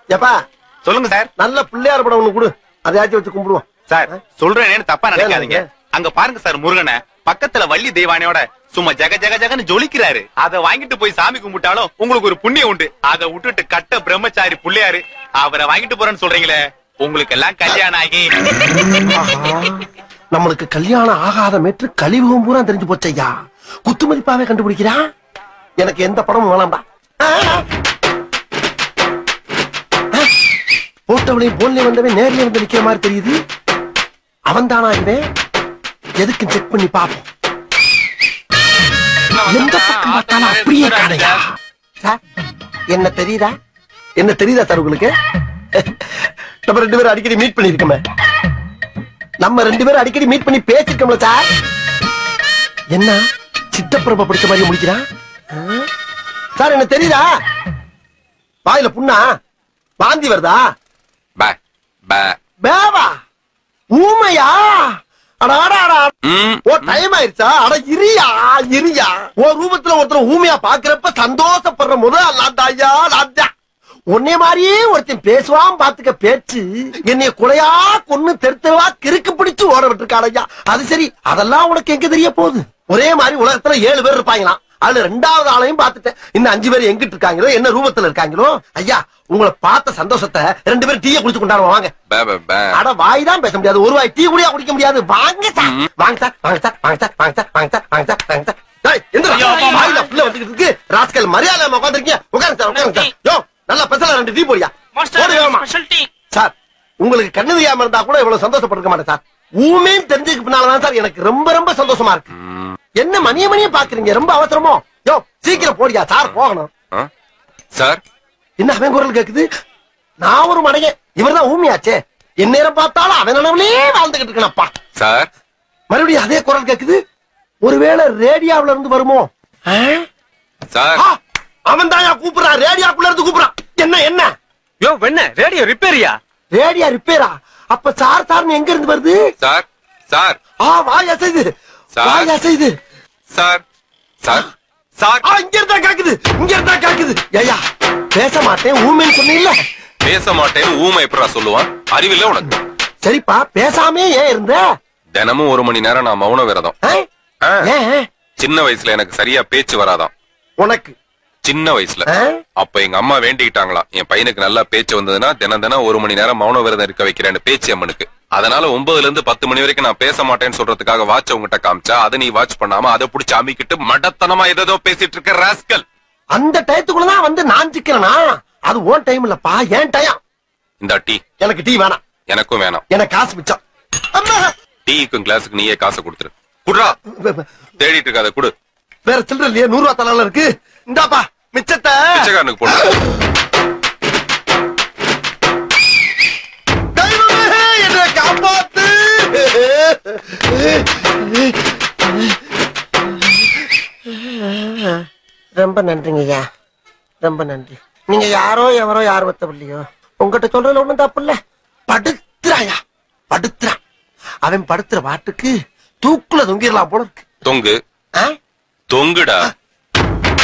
ஏப்பா சொல்லுங்க சார் நல்ல பிள்ளையார் படம் ஒண்ணு கொடு அதையாச்சும் வச்சு கும்பிடுவோம் சார் சொல்றேன்னு தப்பா நினைக்காதீங்க ஏனுங்க? அங்க பாருங்க சார் முருகனை பக்கத்துல வள்ளி தெய்வானையோட சும்மா ஜக ஜக ஜகன்னு ஜொலிக்கிறாரு அத வாங்கிட்டு போய் சாமி கும்பிட்டாலும் உங்களுக்கு ஒரு புண்ணியம் உண்டு அத விட்டுட்டு கட்ட பிரம்மச்சாரி புள்ளையாரு அவரை வாங்கிட்டு போறேன்னு சொல்றீங்களே உங்களுக்கு எல்லாம் கல்யாணம் ஆகி ஆஹா, நம்மளுக்கு கல்யாணம் ஆகாத மேற்று கழிவுகம் பூரா தெரிஞ்சு போச்சு ஐயா குத்து மதிப்பாவே கண்டுபிடிக்கிறா எனக்கு எந்த படமும் வேணாம்டா ஆ. ஆ. போட்டவளையும் போன்ல வந்தவன் நேர்ல வந்து நிக்கிற மாதிரி தெரியுது அவன் தானா இவன் எதுக்கு செக் பண்ணி பாப்போம் எந்த பக்கம் பார்த்தாலும் அப்படியே காணையா சார் என்ன தெரியுதா என்ன தெரியுதா சார் உங்களுக்கு நம்ம ரெண்டு பேரும் அடிக்கடி மீட் பண்ணிருக்கோமே நம்ம ரெண்டு பேரும் அடிக்கடி மீட் பண்ணி பேசிருக்கோம்ல சார் என்ன சித்தப்பிரப படிச்ச மாதிரி முடிக்கிறான் ஆ? சார் என்ன தெரியுதா வாயில புண்ணா வாந்தி வருதா பே பே பேவா ஊமையா அட அட அட அட. ம் ஓ டைம் ஆயிருச்சா அட இரியா இரியா ஓ ரூபத்துல ஒருத்தர் ஊமையா பாக்குறப்ப சந்தோஷப்படுற முதல் லாத்தாயா லாத்தா உன்னை மாதிரியே ஒருத்தன் பேசுவான் பாத்துக்க பேச்சு என்னைய குறையா கொன்னு தெரு தெருவா கிறுக்கு பிடிச்சு ஓட விட்டுருக்காடையா அது சரி அதெல்லாம் உனக்கு எங்க தெரிய போகுது ஒரே மாதிரி உலகத்துல ஏழு பேர் இருப்பாங்களாம் அதுல ரெண்டாவது ஆளையும் பார்த்துட்டேன் இன்னும் அஞ்சு பேர் எங்கிட்டு இருக்காங்களோ என்ன ரூபத்துல இருக்காங்களோ ஐயா உங்களை பார்த்த சந்தோஷத்தை ரெண்டு பேரும் டீயை குடிச்சு கொண்டாடுவோம் வாங்க பே பே பே அட வாய் தான் பேச முடியாது ஒரு வாய் டீ கூட குடிக்க முடியாது வாங்க சார் வாங்க சார் வாங்க சார் வாங்க சார் வாங்க சார் வாங்க சார் வாங்க சார் வாங்க சார் டேய் எந்திரா ஐயோ, அப்பா, அம்மா. வாயில புள்ள வந்துகிட்டு இருக்கு ராஸ்கல் மரியாதை உட்காந்துருக்கீங்க உட்காருங்க சார் உட்காருங்க சார் யோ நல்லா பெசல ரெண்டு டீ போடியா போடு வேகமா. சார் உங்களுக்கு கண்ணு தெரியாம இருந்தா கூட இவ்வளவு சந்தோஷப்பட்டிருக்க மாட்டேன் சார் ஊமேன்னு தெரிஞ்சதுக்கு பின்னாலதான் சார் எனக்கு ரொம்ப ரொம்ப சந்தோஷமா இருக்கு ம், என்ன மணிய மணிய பாக்குறீங்க ரொம்ப அவசரமோ யோ சீக்கிரம் போடியா சார் போகணும் ஆ? சார் என்ன அவன் குரல் கேக்குது நான் ஒரு மடையன் இவர்தான் ஊமியாச்சே என் நேரம் பார்த்தாலும் அவன் நினைவுலயே வாழ்ந்துகிட்டு இருக்கனப்பா சார் மறுபடியும் அதே குரல் கேக்குது ஒருவேளை ரேடியோவுல இருந்து வருமோ ஆ? சார் ஆ, அவன் தான் கூப்பிடுறான் ரேடியோக்குள்ள இருந்து கூப்பிடுறான் என்ன என்ன யோ வெண்ண ரேடியோ ரிப்பேரியா ரேடியோ ரிப்பேரா அப்ப சார் சார்னு எங்க இருந்து வருது சார் சார் ஆ வாய் அசைது சார். வாய் அசைது சார் சார் சார் ஆ இங்க இருந்தா கேக்குது இங்க இருந்தா கேக்குது ஐயா பேச மாட்டேன் ஊமைன்னு சொன்னீங்கல்ல பேச மாட்டேன்னு ஊமை எப்படா சொல்லுவான் அறிவில்ல உனக்கு சரிப்பா பேசாமே ஏன் இருந்த தினமும் ஒரு மணி நேரம் நான் மௌன விரதம் ஆ? ஆ, ஏன் சின்ன வயசுல எனக்கு சரியா பேச்சு வராதாம் உனக்கு சின்ன வயசுல ஆ? அப்ப எங்க அம்மா வேண்டிக்கிட்டாங்களாம் என் பையனுக்கு நல்லா பேச்சு வந்ததுன்னா தினம் தினம் ஒரு மணி நேரம் மௌன விரதம் இருக்க வைக்கிறேன்னு பேச்சு அம்மனுக்கு அதனால ஒன்பதுல இருந்து பத்து மணி வரைக்கும் நான் பேச மாட்டேன்னு சொல்றதுக்காக வாட்ச் உங்ககிட்ட காமிச்சா அதை நீ வாட்ச் பண்ணாம அதை புடிச்சு அமிக்கிட்டு மடத்தனமா ஏதோ பேசிட்டு இருக்க ராஸ்கல் அந்த டயத்துக்குள்ளதான் வந்து நான் சிக்கிறனா அது ஓன் டைம் இல்லப்பா ஏன் டயம் இந்த டீ எனக்கு டீ வேணாம் எனக்கும் வேணாம் எனக்கு காசு மிச்சம் அம்மா டீக்கும் கிளாஸுக்கு நீயே காசை கொடுத்துரு குடுறா வே- வே- தேடிட்டு இருக்காத குடு வேற சில்லற இல்லையே நூறு ரூபா தலால இருக்கு இந்தாப்பா மிச்சத்தை பிச்சைக்காரனுக்கு போடு தெய்வமே, என்னை காப்பாத்து ரொம்ப நன்றிங்க ஐயா ரொம்ப நன்றி நீங்க யாரோ எவரோ யார் வத்தவில்லையோ உங்ககிட்ட சொல்றதுல ஒண்ணும் தப்பு இல்ல படுத்துறாயா படுத்துறான் அவன் படுத்துற பாட்டுக்கு தூக்குல தொங்கிடலாம் போல இருக்கு தொங்கு ஆ? தொங்குடா